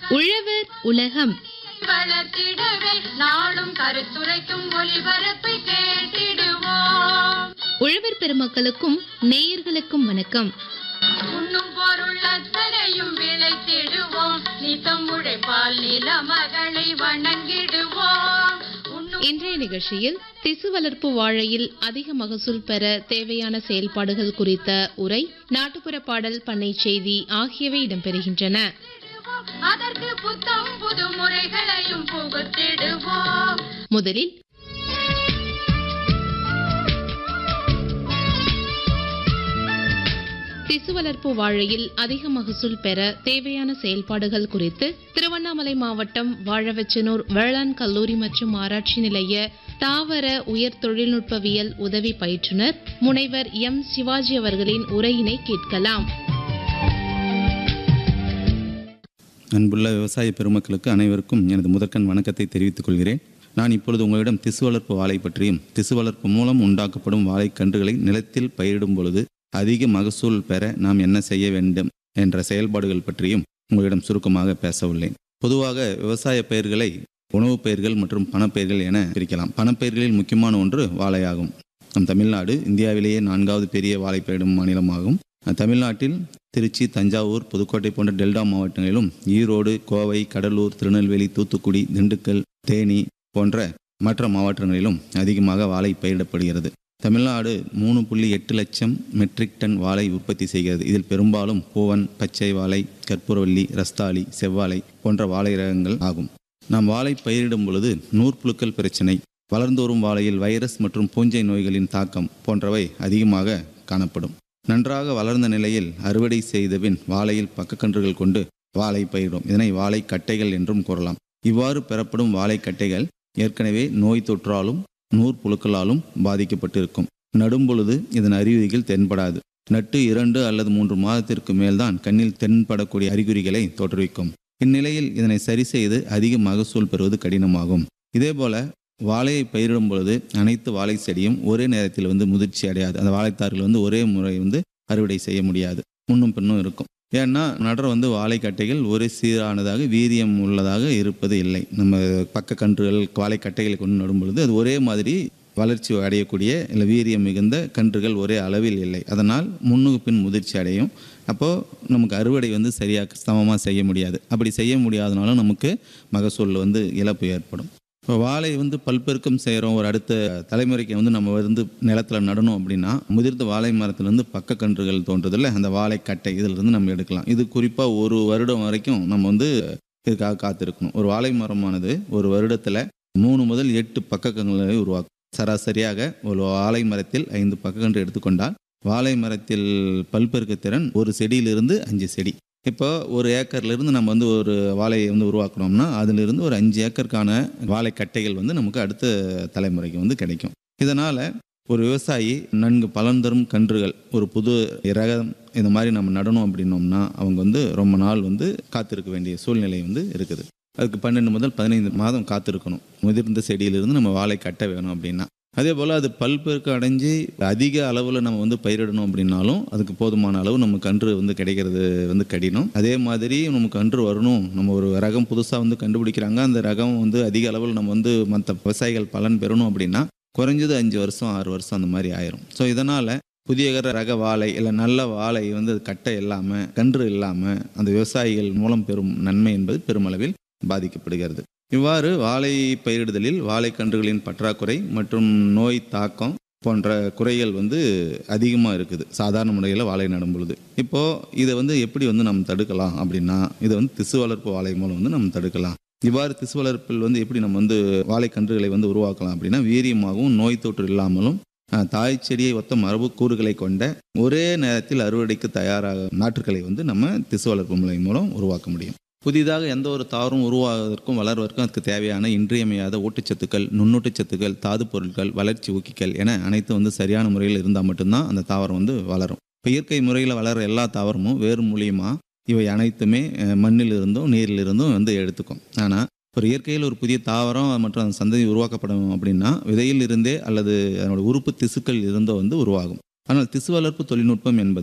உழவர் உலகம் வளர்த்திடவே நாளும் கருத்துரைக்கும் ஒலிபரப்பை கேட்டிடுவோம் உழவர் பெருமக்களுக்கும் நேயர்களுக்கும் வணக்கம் உண்ணும் பொருள் அத்தனையும் விளைத்திடுவோம் நித்தம் உழைப்பால் நில மகளை வணங்கிடுவோம் உண்ணும் இன்றைய நிகழ்ச்சியில் திசு வளர்ப்பு வாழையில் அதிக மகசூல் பெற தேவையான செயல்பாடுகள் குறித்த உரை நாட்டுப்புற பாடல் பண்ணை செய்தி ஆகியவை இடம்பெறுகின்றன விடுவோம். அதற்கு புத்தம் புது முறைகளையும் புகுத்திடுவோம் முதலில் திசு வளர்ப்பு வாழையில் அதிக மகசூல் பெற தேவையான செயல்பாடுகள் குறித்து திருவண்ணாமலை மாவட்டம் வாழவச்சனூர் வேளாண் கல்லூரி மற்றும் ஆராய்ச்சி நிலைய தாவர உயர் தொழில்நுட்பவியல் உதவி பயிற்றுனர் முனைவர் எம் சிவாஜி அவர்களின் உரையினை கேட்கலாம் அன்புள்ள விவசாய பெருமக்களுக்கு அனைவருக்கும் எனது முதற்கண் வணக்கத்தை தெரிவித்துக் கொள்கிறேன் நான் இப்பொழுது உங்களிடம் திசு வளர்ப்பு வாழை பற்றியும் திசு வளர்ப்பு மூலம் உண்டாக்கப்படும் வாழைக்கன்றுகளை நிலத்தில் பயிரிடும் பொழுது அதிக மகசூல் பெற நாம் என்ன செய்ய வேண்டும் என்ற செயல்பாடுகள் பற்றியும் உங்களிடம் சுருக்கமாக பேச உள்ளேன் பொதுவாக விவசாய பயிர்களை உணவுப் பயிர்கள் மற்றும் பணப்பயிர்கள் என பிரிக்கலாம் பணப்பயிர்களில் முக்கியமான ஒன்று வாழையாகும் நம் தமிழ்நாடு இந்தியாவிலேயே நான்காவது பெரிய வாழை பயிரிடும் மாநிலமாகும் தமிழ்நாட்டில் திருச்சி தஞ்சாவூர் புதுக்கோட்டை போன்ற டெல்டா மாவட்டங்களிலும் ஈரோடு கோவை கடலூர் திருநெல்வேலி தூத்துக்குடி திண்டுக்கல் தேனி போன்ற மற்ற மாவட்டங்களிலும் அதிகமாக வாழை பயிரிடப்படுகிறது தமிழ்நாடு மூணு புள்ளி எட்டு லட்சம் மெட்ரிக் டன் வாழை உற்பத்தி செய்கிறது இதில் பெரும்பாலும் பூவன் பச்சை வாழை கற்பூரவல்லி ரஸ்தாளி செவ்வாழை போன்ற வாழை ரகங்கள் ஆகும் நாம் வாழை பயிரிடும் பொழுது நூற்புழுக்கள் பிரச்சினை வளர்ந்து வரும் வாழையில் வைரஸ் மற்றும் பூஞ்சை நோய்களின் தாக்கம் போன்றவை அதிகமாக காணப்படும் நன்றாக வளர்ந்த நிலையில் அறுவடை செய்தபின் வாழையில் பக்கக்கன்றுகள் கொண்டு வாழை பயிரிடும் இதனை வாழை கட்டைகள் என்றும் கூறலாம் இவ்வாறு பெறப்படும் வாழை கட்டைகள் ஏற்கனவே நோய் தொற்றாலும் நூற்புழுக்களாலும் பாதிக்கப்பட்டிருக்கும் நடும் பொழுது இதன் அறிகுறிகள் தென்படாது நட்டு இரண்டு அல்லது மூன்று மாதத்திற்கு மேல்தான் கண்ணில் தென்படக்கூடிய அறிகுறிகளை தோற்றுவிக்கும் இந்நிலையில் இதனை சரி செய்து அதிக மகசூல் பெறுவது கடினமாகும் இதேபோல வாழையை பயிரிடும் பொழுது அனைத்து வாழை செடியும் ஒரே நேரத்தில் வந்து முதிர்ச்சி அடையாது அந்த வாழைத்தார்கள் வந்து ஒரே முறை வந்து அறுவடை செய்ய முடியாது முன்னும் பின்னும் இருக்கும் ஏன்னா நடுற வந்து வாழைக்கட்டைகள் ஒரே சீரானதாக வீரியம் உள்ளதாக இருப்பது இல்லை நம்ம பக்க கன்றுகள் வாழைக்கட்டைகளை கொண்டு நடும் பொழுது அது ஒரே மாதிரி வளர்ச்சி அடையக்கூடிய இல்லை வீரியம் மிகுந்த கன்றுகள் ஒரே அளவில் இல்லை அதனால் முன்னுக்கு பின் முதிர்ச்சி அடையும் அப்போது நமக்கு அறுவடை வந்து சரியாக சமமாக செய்ய முடியாது அப்படி செய்ய முடியாதனாலும் நமக்கு மகசூல் வந்து இழப்பு ஏற்படும் இப்போ வாழை வந்து பல்பெருக்கம் செய்கிறோம் ஒரு அடுத்த தலைமுறைக்கு வந்து நம்ம வந்து நிலத்தில் நடணும் அப்படின்னா முதிர்ந்த வாழை மரத்துலேருந்து பக்க கன்றுகள் தோன்றதில்ல அந்த வாழைக்கட்டை இதிலிருந்து நம்ம எடுக்கலாம் இது குறிப்பாக ஒரு வருடம் வரைக்கும் நம்ம வந்து இதுக்காக காத்திருக்கணும் ஒரு வாழை மரமானது ஒரு வருடத்தில் மூணு முதல் எட்டு பக்கங்களை உருவாக்கும் சராசரியாக ஒரு வாழை மரத்தில் ஐந்து பக்கக்கன்று எடுத்துக்கொண்டால் வாழை மரத்தில் பல்பெருக்க திறன் ஒரு செடியிலிருந்து அஞ்சு செடி இப்போ ஒரு ஏக்கர்லேருந்து நம்ம வந்து ஒரு வாழையை வந்து உருவாக்கணும்னா அதிலிருந்து ஒரு அஞ்சு ஏக்கருக்கான வாழைக்கட்டைகள் வந்து நமக்கு அடுத்த தலைமுறைக்கு வந்து கிடைக்கும் இதனால் ஒரு விவசாயி நன்கு பலன் தரும் கன்றுகள் ஒரு புது ரகம் இந்த மாதிரி நம்ம நடணும் அப்படின்னோம்னா அவங்க வந்து ரொம்ப நாள் வந்து காத்திருக்க வேண்டிய சூழ்நிலை வந்து இருக்குது அதுக்கு பன்னெண்டு முதல் பதினைந்து மாதம் காத்திருக்கணும் முதிர்ந்த செடியிலிருந்து நம்ம வாழை கட்ட வேணும் அப்படின்னா அதே போல் அது பல்பெருக்கு அடைஞ்சு அதிக அளவில் நம்ம வந்து பயிரிடணும் அப்படின்னாலும் அதுக்கு போதுமான அளவு நம்ம கன்று வந்து கிடைக்கிறது வந்து கடினம் அதே மாதிரி நமக்கு கன்று வரணும் நம்ம ஒரு ரகம் புதுசாக வந்து கண்டுபிடிக்கிறாங்க அந்த ரகம் வந்து அதிக அளவில் நம்ம வந்து மற்ற விவசாயிகள் பலன் பெறணும் அப்படின்னா குறைஞ்சது அஞ்சு வருஷம் ஆறு வருஷம் அந்த மாதிரி ஆயிரும் ஸோ இதனால் புதிய ரக வாழை இல்லை நல்ல வாழை வந்து அது கட்டை இல்லாமல் கன்று இல்லாமல் அந்த விவசாயிகள் மூலம் பெறும் நன்மை என்பது பெருமளவில் பாதிக்கப்படுகிறது இவ்வாறு வாழை பயிரிடுதலில் வாழைக்கன்றுகளின் பற்றாக்குறை மற்றும் நோய் தாக்கம் போன்ற குறைகள் வந்து அதிகமாக இருக்குது சாதாரண முறையில் வாழை நடும் பொழுது இப்போது இதை வந்து எப்படி வந்து நம்ம தடுக்கலாம் அப்படின்னா இதை வந்து திசு வளர்ப்பு வாழை மூலம் வந்து நம்ம தடுக்கலாம் இவ்வாறு திசு வளர்ப்பில் வந்து எப்படி நம்ம வந்து வாழைக்கன்றுகளை வந்து உருவாக்கலாம் அப்படின்னா வீரியமாகவும் நோய் தொற்று இல்லாமலும் அஹ், தாய் செடியை ஒத்த மரபு கூறுகளை கொண்ட ஒரே நேரத்தில் அறுவடைக்கு தயாராக நாற்றுக்களை வந்து நம்ம திசு வளர்ப்பு முறை மூலம் உருவாக்க முடியும் புதிதாக எந்த ஒரு தாவரம் உருவாவதற்கும் வளர்வதற்கும் அதுக்கு தேவையான இன்றியமையாத ஊட்டச்சத்துக்கள் நுண்ணூட்டச்சத்துக்கள் தாது பொருட்கள் வளர்ச்சி ஊக்கிகள் என அனைத்து வந்து சரியான முறையில் இருந்தால் மட்டும்தான் அந்த தாவரம் வந்து வளரும் இப்போ இயற்கை முறையில் வளர்கிற எல்லா தாவரமும் வேறு மூலியமாக இவை அனைத்துமே அஹ், மண்ணில் இருந்தும் நீரில் இருந்தும் வந்து எடுத்துக்கும் ஆனால் ஒரு இயற்கையில் ஒரு புதிய தாவரம் மற்றும் அந்த சந்ததி உருவாக்கப்படும் அப்படின்னா விதையில் இருந்தே அல்லது அதனோட உறுப்பு திசுக்கள் இருந்தோ வந்து உருவாகும் ஆனால் திசு வளர்ப்பு தொழில்நுட்பம் என்பது